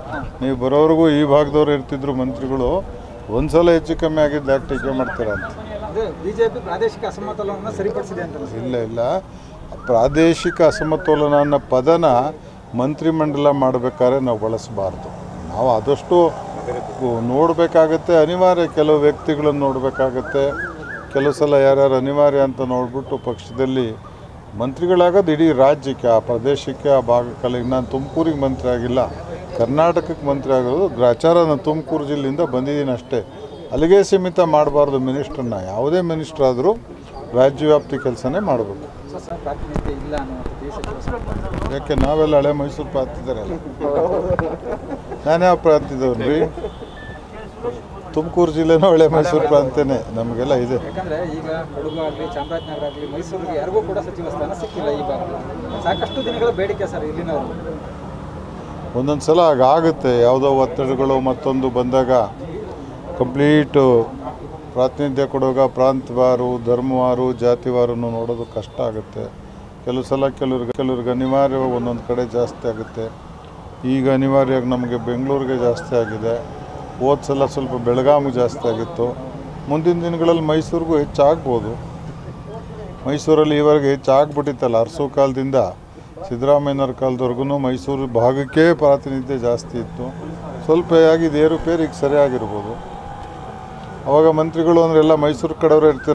ನೀವು ಬರೋವರೆಗೂ ಈ ಭಾಗದವ್ರು ಇರ್ತಿದ್ರು ಮಂತ್ರಿಗಳು ಒಂದ್ಸಲ ಹೆಚ್ಚು ಕಮ್ಮಿ ಆಗಿದ್ದು ಯಾಕೆ ಟೀಕೆ ಮಾಡ್ತೀರಾ ಅಂತ ಅದೇ ಬಿಜೆಪಿ ಪ್ರಾದೇಶಿಕ ಅಸಮತೋಲನವನ್ನು ಸರಿಪಡಿಸಿದೆ ಅಂತಲ್ಲ ಸರ್ ಇಲ್ಲ ಇಲ್ಲ ಪ್ರಾದೇಶಿಕ ಅಸಮತೋಲನ ಅನ್ನೋ ಪದನ ಮಂತ್ರಿಮಂಡಲ ಮಾಡಬೇಕಾದ್ರೆ ನಾವು ಬಳಸಬಾರ್ದು ನಾವು ಆದಷ್ಟು ನೋಡಬೇಕಾಗತ್ತೆ ಅನಿವಾರ್ಯ ಕೆಲವು ವ್ಯಕ್ತಿಗಳನ್ನು ನೋಡಬೇಕಾಗತ್ತೆ ಕೆಲವು ಸಲ ಯಾರ್ಯಾರು ಅನಿವಾರ್ಯ ಅಂತ ನೋಡಿಬಿಟ್ಟು ಪಕ್ಷದಲ್ಲಿ ಮಂತ್ರಿಗಳಾಗೋದು ಇಡೀ ರಾಜ್ಯಕ್ಕೆ ಆ ಪ್ರದೇಶಕ್ಕೆ ಆ ಭಾಗಕ್ಕೆಲ್ಲ ಇನ್ನು ನಾನು ತುಮಕೂರಿಗೆ ಮಂತ್ರಿ ಆಗಿಲ್ಲ ಕರ್ನಾಟಕಕ್ಕೆ ಮಂತ್ರಿ ಆಗೋದು ಗ್ರಾಚಾರ ನಾನು ತುಮಕೂರು ಜಿಲ್ಲೆಯಿಂದ ಬಂದಿದ್ದೀನಿ ಅಷ್ಟೇ ಅಲ್ಲಿಗೆ ಸೀಮಿತ ಮಾಡಬಾರ್ದು ಮಿನಿಸ್ಟ್ರನ್ನ ಯಾವುದೇ ಮಿನಿಸ್ಟ್ರ್ ಆದರೂ ರಾಜ್ಯವ್ಯಾಪ್ತಿ ಕೆಲಸನೇ ಮಾಡಬೇಕು ಹೊಸ ಪ್ರಾತಿನಿಧ್ಯ ಇಲ್ಲ ಅನ್ನುವಂಥ ದೇಶಕ್ಕೆ ಯಾಕೆ ನಾವೆಲ್ಲ ಹಳೆ ಮೈಸೂರು ಪ್ರಾಂತಿದ್ದಾರಲ್ಲ ನಾನು ಯಾವ ಪ್ರಾಂತ್ಯದವ್ರು ರೀ ತುಮಕೂರು ಜಿಲ್ಲೆನೂ ಹಳೆ ಮೈಸೂರು ಪ್ರಾಂತ್ಯನೇ ನಮಗೆಲ್ಲ ಇದೆ ಯಾಕಂದ್ರೆ ಈಗ ಕೊಡಗು ಆಗಲಿ ಚಾಮರಾಜನಗರ ಆಗಲಿ ಮೈಸೂರಿಗೆ ಯಾರಿಗೂ ಕೂಡ ಸಚಿವ ಸ್ಥಾನ ಸಿಕ್ಕಿಲ್ಲ ಈ ಭಾಗದಲ್ಲಿ ಸಾಕಷ್ಟು ದಿನಗಳ ಬೇಡಿಕೆ ಸರ್ ಇಲ್ಲಿನವರು ಒಂದೊಂದು ಸಲ ಆಗುತ್ತೆ ಯಾವುದೋ ಒತ್ತಡಗಳು ಮತ್ತೊಂದು ಬಂದಾಗ ಕಂಪ್ಲೀಟು ಪ್ರಾತಿನಿಧ್ಯ ಕೊಡುವಾಗ ಪ್ರಾಂತವಾರು ಧರ್ಮವಾರು ಜಾತಿವಾರನ್ನು ನೋಡೋದು ಕಷ್ಟ ಆಗುತ್ತೆ ಕೆಲವು ಸಲ ಕೆಲವ್ರಿಗೆ ಕೆಲವ್ರಿಗೆ ಅನಿವಾರ್ಯವಾಗಿ ಒಂದೊಂದು ಕಡೆ ಜಾಸ್ತಿ ಆಗುತ್ತೆ ಈಗ ಅನಿವಾರ್ಯವಾಗಿ ನಮಗೆ ಬೆಂಗಳೂರಿಗೆ ಜಾಸ್ತಿ ಆಗಿದೆ ಹೋದ ಸಲ ಸ್ವಲ್ಪ ಬೆಳಗಾವಿಗೆ ಜಾಸ್ತಿ ಆಗಿತ್ತು ಮುಂದಿನ ದಿನಗಳಲ್ಲಿ ಮೈಸೂರಿಗೂ ಹೆಚ್ಚಾಗ್ಬೋದು ಮೈಸೂರಲ್ಲಿ ಈವರೆಗೆ ಹೆಚ್ಚಾಗ್ಬಿಟ್ಟಿತ್ತಲ್ಲ ಅರಸು ಕಾಲದಿಂದ ಸಿದ್ದರಾಮಯ್ಯನವ್ರ ಕಾಲದವರೆಗೂ ಮೈಸೂರು ಭಾಗಕ್ಕೆ ಪ್ರಾತಿನಿಧ್ಯ ಜಾಸ್ತಿ ಇತ್ತು ಸ್ವಲ್ಪ ಆಗಿ ಇದು ಏರುಪೇರು ಈಗ ಸರಿಯಾಗಿರ್ಬೋದು ಅವಾಗ ಮಂತ್ರಿಗಳು ಅಂದ್ರೆ ಎಲ್ಲ ಮೈಸೂರು ಕಡೆಯವರು ಇರ್ತಾರೆ